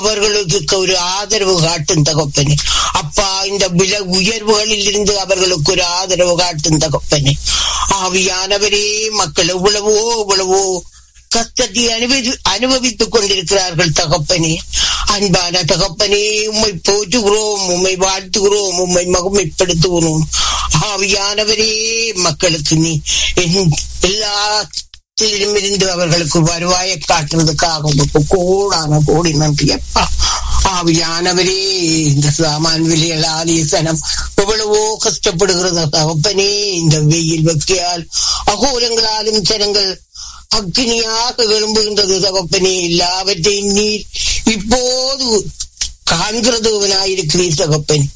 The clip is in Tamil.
அவர்களுக்கு ஒரு ஆதரவு காட்டும் தகப்பனே அப்பா இந்த விலை உயர்வுகளில் இருந்து அவர்களுக்கு ஒரு ஆதரவு காட்டும் தகப்பனே ஆவியானவரே மக்கள் எவ்வளவோ எவ்வளவோ கஷ்டத்தை அனுபவி அனுபவித்துக் கொண்டிருக்கிறார்கள் தகப்பனே அன்பான தகப்பனே உம்மை போற்றுகிறோம் உம்மை வாழ்த்துகிறோம் உம்மை மகிமைப்படுத்துகிறோம் ஆவியானவரே மக்களுக்கு நீ என் எல்லா இருந்து அவர்களுக்கு வருவாயை காட்டுறதுக்காக உங்களுக்கு கோடான கோடி நன்றி அப்பா ஆவியானவரே இந்த சாமான் விலைகள் ஆலீசனம் எவ்வளவோ கஷ்டப்படுகிறது தகப்பனே இந்த வெயில் வெக்கையால் அகோரங்களாலும் ஜனங்கள் அக்னியாக எழும்புகின்றது தகப்பனே எல்லாவற்றையும் நீர் இப்போது காண்கிறதுவனாயிருக்கிறீர் தகப்பன்